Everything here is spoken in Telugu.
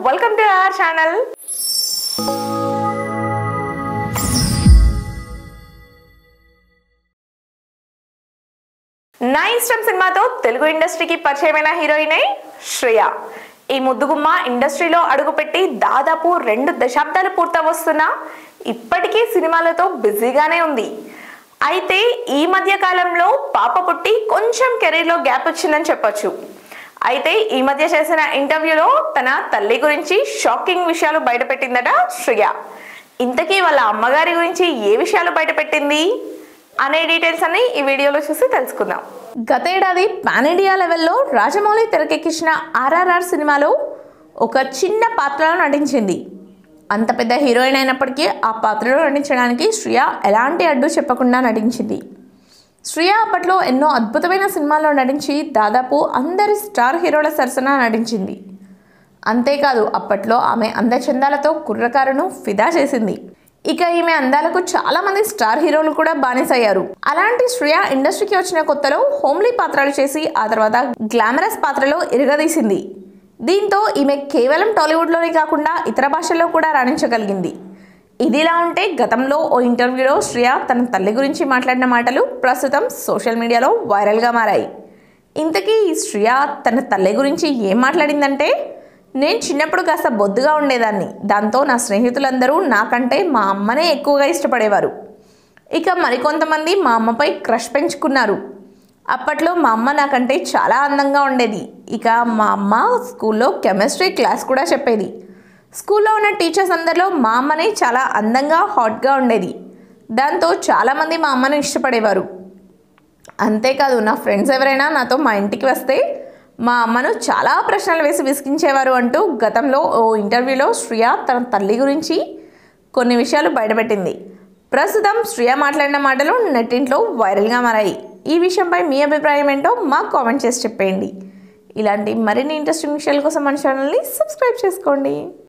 వెల్కమ్ టు అవర్ ఛానల్ నా ఇష్టం సినిమాతో తెలుగు ఇండస్ట్రీకి పరిచయమైన హీరోయినే శ్రేయ ఈ ముద్దుగుమ్మ ఇండస్ట్రీలో అడుగుపెట్టి దాదాపు రెండు దశాబ్దాలు పూర్తవస్తున్నా ఇప్పటికీ సినిమాలతో బిజీగానే ఉంది అయితే ఈ మధ్య కాలంలో పాప పుట్టి కొంచెం కెరీర్లో గ్యాప్ వచ్చిందని చెప్పొచ్చు అయితే ఈ మధ్య చేసిన ఇంటర్వ్యూలో తన తల్లి గురించి షాకింగ్ విషయాలు బయటపెట్టిందట శ్రేయ ఇంతకీ వాళ్ళ అమ్మగారి గురించి ఏ విషయాలు బయటపెట్టింది అనే డీటెయిల్స్ అన్ని ఈ వీడియోలో చూసి తెలుసుకుందాం గత ఏడాది పాన్ ఇండియా లెవెల్లో రాజమౌళి తెరకెక్కించిన ఆర్ఆర్ఆర్ సినిమాలో ఒక చిన్న పాత్రలో నటించింది అంత పెద్ద హీరోయిన్ అయినప్పటికీ ఆ పాత్రలో నటించడానికి శ్రియ ఎలాంటి అడ్డు చెప్పకుండా నటించింది శ్రియ అప్పట్లో ఎన్నో అద్భుతమైన సినిమాల్లో నటించి దాదాపు అందరి స్టార్ హీరోల సరసన నటించింది అంతేకాదు అప్పట్లో ఆమె అందచందాలతో కుర్రకారును ఫిదా చేసింది ఇక ఈమె అందాలకు చాలా మంది స్టార్ హీరోలు కూడా బానిసయ్యారు అలాంటి శ్రేయ ఇండస్ట్రీకి వచ్చిన కొత్తలో హోమ్లీ పాత్రలు చేసి ఆ తర్వాత గ్లామరస్ పాత్రలో ఇరగదీసింది దీంతో ఈమె కేవలం టాలీవుడ్లోనే కాకుండా ఇతర భాషల్లో కూడా రాణించగలిగింది ఇదిలా ఉంటే గతంలో ఓ ఇంటర్వ్యూలో శ్రేయ తన తల్లి గురించి మాట్లాడిన మాటలు ప్రస్తుతం సోషల్ మీడియాలో వైరల్గా మారాయి ఇంతకీ ఈ శ్రేయ తన తల్లి గురించి ఏం మాట్లాడిందంటే నేను చిన్నప్పుడు కాస్త బొద్దుగా ఉండేదాన్ని దాంతో నా స్నేహితులందరూ నాకంటే మా అమ్మనే ఎక్కువగా ఇష్టపడేవారు ఇక మరికొంతమంది మా అమ్మపై క్రష్ పెంచుకున్నారు అప్పట్లో మా అమ్మ నాకంటే చాలా అందంగా ఉండేది ఇక మా అమ్మ స్కూల్లో కెమిస్ట్రీ క్లాస్ కూడా చెప్పేది స్కూల్లో ఉన్న టీచర్స్ అందరిలో మా అమ్మనే చాలా అందంగా హాట్గా ఉండేది దాంతో చాలామంది మా అమ్మను ఇష్టపడేవారు అంతేకాదు నా ఫ్రెండ్స్ ఎవరైనా నాతో మా ఇంటికి వస్తే మా అమ్మను చాలా ప్రశ్నలు వేసి విసిగించేవారు అంటూ గతంలో ఓ ఇంటర్వ్యూలో శ్రియ తన తల్లి గురించి కొన్ని విషయాలు బయటపెట్టింది ప్రస్తుతం శ్రియ మాట్లాడిన మాటలు నెట్టింట్లో వైరల్గా మారాయి ఈ విషయంపై మీ అభిప్రాయం ఏంటో మాకు కామెంట్ చేసి చెప్పేయండి ఇలాంటి మరిన్ని ఇంట్రెస్టింగ్ విషయాల కోసం మన ఛానల్ని సబ్స్క్రైబ్ చేసుకోండి